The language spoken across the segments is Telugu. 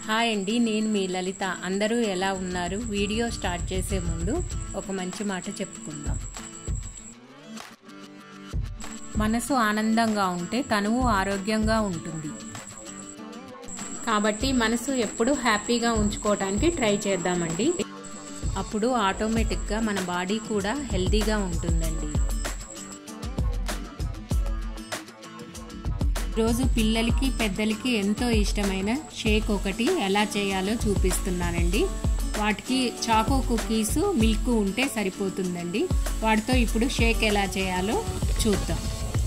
హాయ్ అండి నేను మీ లలిత అందరూ ఎలా ఉన్నారు వీడియో స్టార్ట్ చేసే ముందు ఒక మంచి మాట చెప్పుకుందాం మనసు ఆనందంగా ఉంటే తనువు ఆరోగ్యంగా ఉంటుంది కాబట్టి మనసు ఎప్పుడు హ్యాపీగా ఉంచుకోవడానికి ట్రై చేద్దామండి అప్పుడు ఆటోమేటిక్గా మన బాడీ కూడా హెల్తీగా ఉంటుందండి రోజు పిల్లలకి పెద్దలకి ఎంతో ఇష్టమైన షేక్ ఒకటి ఎలా చేయాలో చూపిస్తున్నానండి వాటికి చాకో కుకీస్ మిల్క్ ఉంటే సరిపోతుందండి వాటితో ఇప్పుడు షేక్ ఎలా చేయాలో చూద్దాం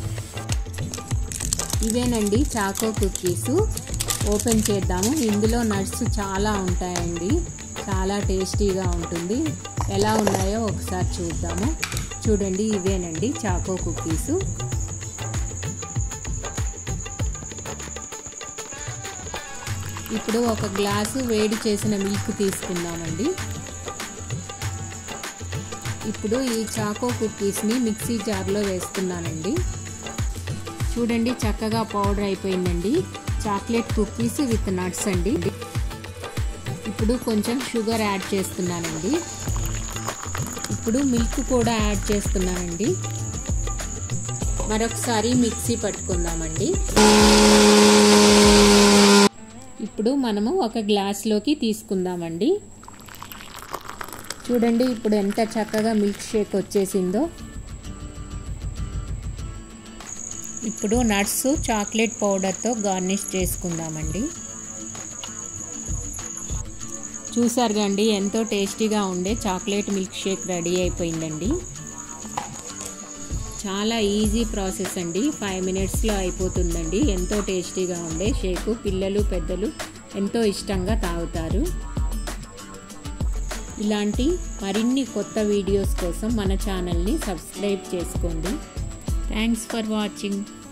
ఇవేనండి చాకో కుకీస్ ఓపెన్ చేద్దాము ఇందులో నట్స్ చాలా ఉంటాయండి చాలా టేస్టీగా ఉంటుంది ఎలా ఉన్నాయో ఒకసారి చూద్దాము చూడండి ఇవేనండి చాకో కుకీస్ ఇప్పుడు ఒక గ్లాసు వేడి చేసిన మిల్క్ తీసుకుందామండి ఇప్పుడు ఈ చాకో కుకీస్ని మిక్సీ జార్లో వేస్తున్నానండి చూడండి చక్కగా పౌడర్ అయిపోయిందండి చాక్లెట్ కుకీస్ విత్ నట్స్ అండి ఇప్పుడు కొంచెం షుగర్ యాడ్ చేస్తున్నానండి ఇప్పుడు మిల్క్ కూడా యాడ్ చేస్తున్నానండి మరొకసారి మిక్సీ పట్టుకుందామండి ఇప్పుడు మనము ఒక గ్లాస్లోకి తీసుకుందామండి చూడండి ఇప్పుడు ఎంత చక్కగా మిల్క్ షేక్ వచ్చేసిందో ఇప్పుడు నట్స్ చాక్లెట్ పౌడర్తో గార్నిష్ చేసుకుందామండి చూసారు కండి ఎంతో టేస్టీగా ఉండే చాక్లెట్ మిల్క్ షేక్ రెడీ అయిపోయిందండి చాలా ఈజీ ప్రాసెస్ అండి ఫైవ్ మినిట్స్లో అయిపోతుందండి ఎంతో టేస్టీగా ఉండే షేకు పిల్లలు పెద్దలు ఎంతో ఇష్టంగా తాగుతారు ఇలాంటి మరిన్ని కొత్త వీడియోస్ కోసం మన ఛానల్ని సబ్స్క్రైబ్ చేసుకోండి థ్యాంక్స్ ఫర్ వాచింగ్